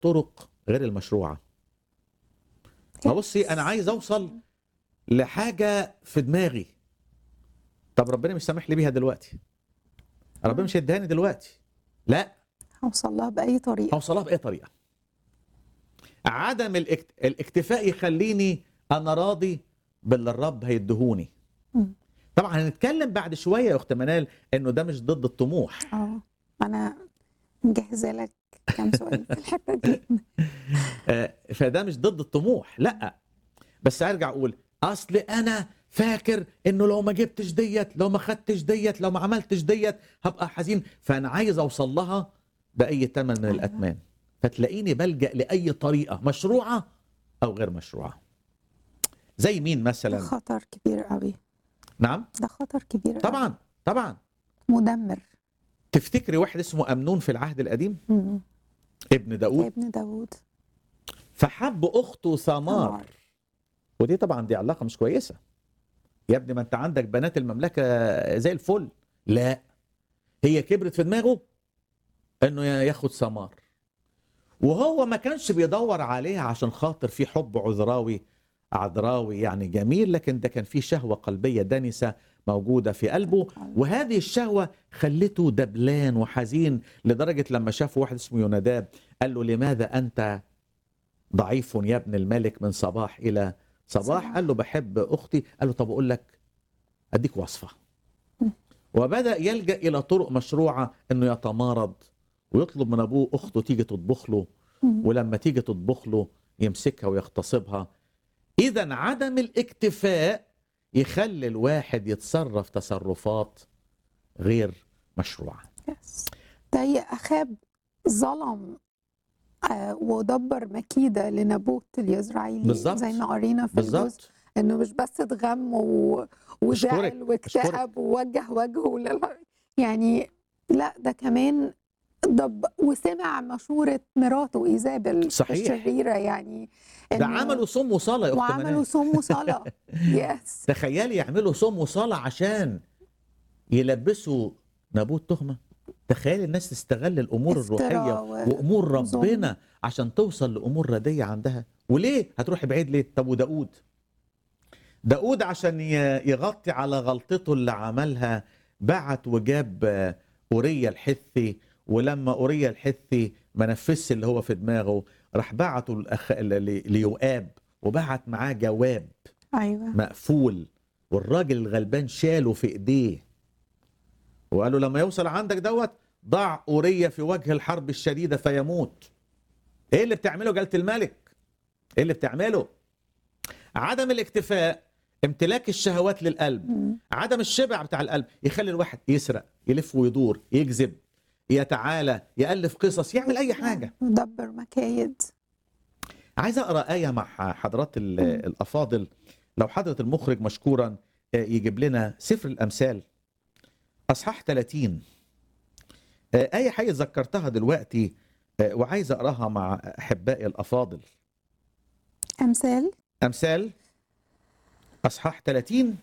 الطرق غير المشروعه ما بصي انا عايز اوصل لحاجه في دماغي طب ربنا مش سامح لي بيها دلوقتي ربنا مش هيديهاني دلوقتي لا هوصل لها باي طريقه اوصلها باي طريقه عدم الاكت... الاكتفاء يخليني انا راضي باللي الرب هيدهوني مم. طبعا هنتكلم بعد شويه يا اخت منال انه ده مش ضد الطموح اه انا مجهزه لك كام سؤال في الحته دي آه، فده مش ضد الطموح لا بس ارجع اقول اصل انا فاكر انه لو ما جبتش ديت لو ما خدتش ديت لو ما عملتش ديت هبقى حزين فانا عايز اوصل لها باي ثمن من أيوة. الاثمان فتلاقيني بلجا لاي طريقه مشروعه او غير مشروعه زي مين ده مثلا خطر كبير قوي نعم ده خطر كبير قوي. طبعا طبعا مدمر تفتكري واحد اسمه امنون في العهد القديم مم. ابن داود ابن داوود فحب اخته ثمار ثمار. ودي طبعا دي علاقه مش كويسه يا ابني ما انت عندك بنات المملكه زي الفل لا هي كبرت في دماغه انه ياخد ثمار وهو ما كانش بيدور عليها عشان خاطر في حب عذراوي عذراوي يعني جميل لكن ده كان في شهوه قلبيه دنسه موجوده في قلبه وهذه الشهوه خلته دبلان وحزين لدرجه لما شاف واحد اسمه يوناداب قال له لماذا انت ضعيف يا ابن الملك من صباح الى صباح صباح. قال له بحب اختي قال له طب اقول لك اديك وصفه م. وبدا يلجا الى طرق مشروعه انه يتمارض ويطلب من ابوه اخته تيجي تطبخ له مم. ولما تيجي تطبخ له يمسكها ويغتصبها اذا عدم الاكتفاء يخلي الواحد يتصرف تصرفات غير مشروعه يس زي اخاب ظلم آه، ودبر مكيده لنبوت اليزرعيلي بالظبط. زي ما قرينا في الجزء بالظبط انه مش بس اتغم و... وزعل أشكرك، واكتئب ووجه وجهه لل... يعني لا ده كمان دب وسمع مشورة مراته ايزابل صحيح. الشريرة يعني ده إنه- عملوا صوم وصلاه يا اخت وعملوا منال صوم وصلاة يس تخيلي يعملوا صوم وصلاه عشان يلبسوا نابوت تهمه تخيلي الناس تستغل الامور افتراء الروحيه و- وامور وظلم. ربنا عشان توصل لامور رديه عندها وليه هتروحي بعيد ليه طب وداود داود عشان ي- يغطي على غلطته اللي عملها بعت وجاب آه، اوريا الحثي ولما اوريا الحثي ما نفذش اللي هو في دماغه راح بعته الأخ... ل- ليؤاب وبعت معاه جواب ايوه مقفول والراجل الغلبان شاله في ايديه وقال له لما يوصل عندك دوت ضع أورية في وجه الحرب الشديدة فيموت ايه اللي بتعمله جلالة الملك ايه اللي بتعمله عدم الاكتفاء امتلاك الشهوات للقلب مم. عدم الشبع بتاع القلب يخلي الواحد يسرق يلف ويدور يكذب يتعالى يألف قصص يعمل أي حاجة دبر مكايد عايز اقرا ايه مع حضرات ال- الافاضل لو حضره المخرج مشكورا آه، يجيب لنا سفر الامثال اصحاح 30 آه، ايه حقيقه ذكرتها دلوقتي آه، وعايز اقراها مع احبائي الافاضل امثال امثال اصحاح 30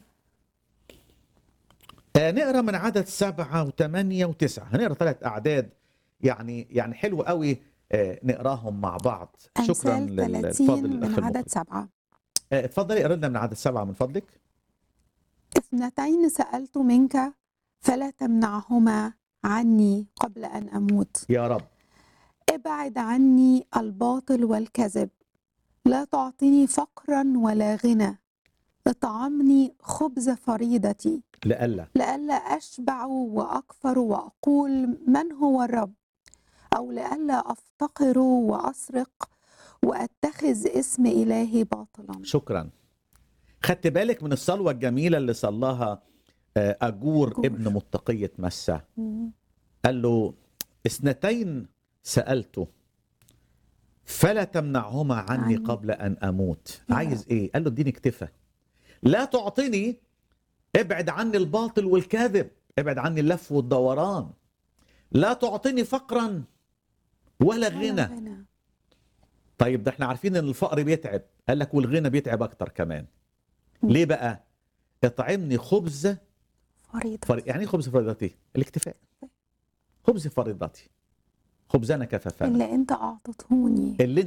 آه، نقرا من عدد سبعة وثمانية وتسعة هنقرا ثلاث اعداد يعني يعني حلو قوي آه، نقراهم مع بعض شكرا امثال للفاضل 30 الاخ من المخرج عدد سبعة آه، اتفضلي اقرا لنا من عدد سبعة من فضلك اثنتين سألت منك فلا تمنعهما عني قبل أن أموت يا رب ابعد عني الباطل والكذب لا تعطني فقرا ولا غنى اطعمني خبز فريضتي لألا لئلا أشبع وأكفر وأقول من هو الرب أو لئلا أفتقر وأسرق وأتخذ اسم إلهي باطلا شكرا خدت بالك من الصلوة الجميلة اللي صلاها آه، أجور أجور. ابن متقية مسة قال له اثنتين سألته فلا تمنعهما عني عني. قبل أن أموت يا عايز إيه قال له اديني اكتفى لا تعطني ابعد عني الباطل والكذب ابعد عني اللف والدوران لا تعطني فقرا ولا غنى غنى طيب ده احنا عارفين ان الفقر بيتعب قال لك والغنى بيتعب اكتر كمان م. ليه بقى اطعمني خبز فريضة فر... يعني ايه خبز فريضتي الاكتفاء خبز فريضتي خبزنا كففنا اللي انت اعطيتهوني اللي